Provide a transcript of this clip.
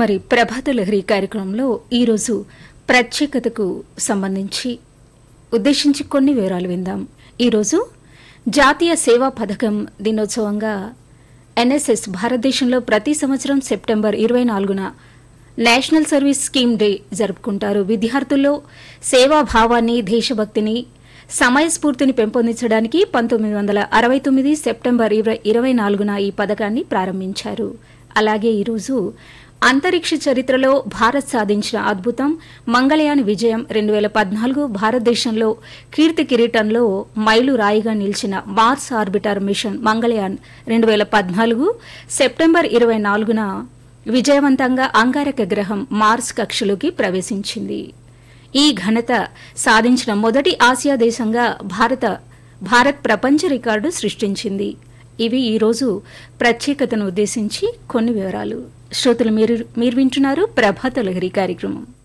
మరి ప్రభాత లహరి కార్యక్రమంలో ఈరోజు ప్రత్యేకతకు సంబంధించి ఉద్దేశించి కొన్ని వివరాలు విందాం ఈరోజు జాతీయ సేవా పథకం దినోత్సవంగా ఎన్ఎస్ఎస్ భారతదేశంలో ప్రతి సంవత్సరం సెప్టెంబర్ ఇరవై నాలుగున నేషనల్ సర్వీస్ స్కీమ్ డే జరుపుకుంటారు విద్యార్థుల్లో సేవాభావాన్ని దేశభక్తిని సమయస్ఫూర్తిని పెంపొందించడానికి పంతొమ్మిది వందల అరవై తొమ్మిది సెప్టెంబర్ ఇరవై ఇరవై నాలుగున ఈ పథకాన్ని ప్రారంభించారు అలాగే ఈరోజు అంతరిక్ష చరిత్రలో భారత్ సాధించిన అద్భుతం మంగళయాన్ విజయం రెండు వేల పద్నాలుగు భారతదేశంలో కీర్తి కిరీటంలో మైలు రాయిగా నిలిచిన మార్స్ ఆర్బిటర్ మిషన్ మంగళయాన్ రెండు వేల పద్నాలుగు సెప్టెంబర్ ఇరవై నాలుగున విజయవంతంగా అంగారక గ్రహం మార్స్ కక్షలోకి ప్రవేశించింది ఈ ఘనత సాధించిన మొదటి ఆసియా దేశంగా భారత భారత్ ప్రపంచ రికార్డు సృష్టించింది ఇవి ఈరోజు ప్రత్యేకతను ఉద్దేశించి కొన్ని వివరాలు శ్రోతలు మీరు మీరు వింటున్నారు ప్రభాత లహరి కార్యక్రమం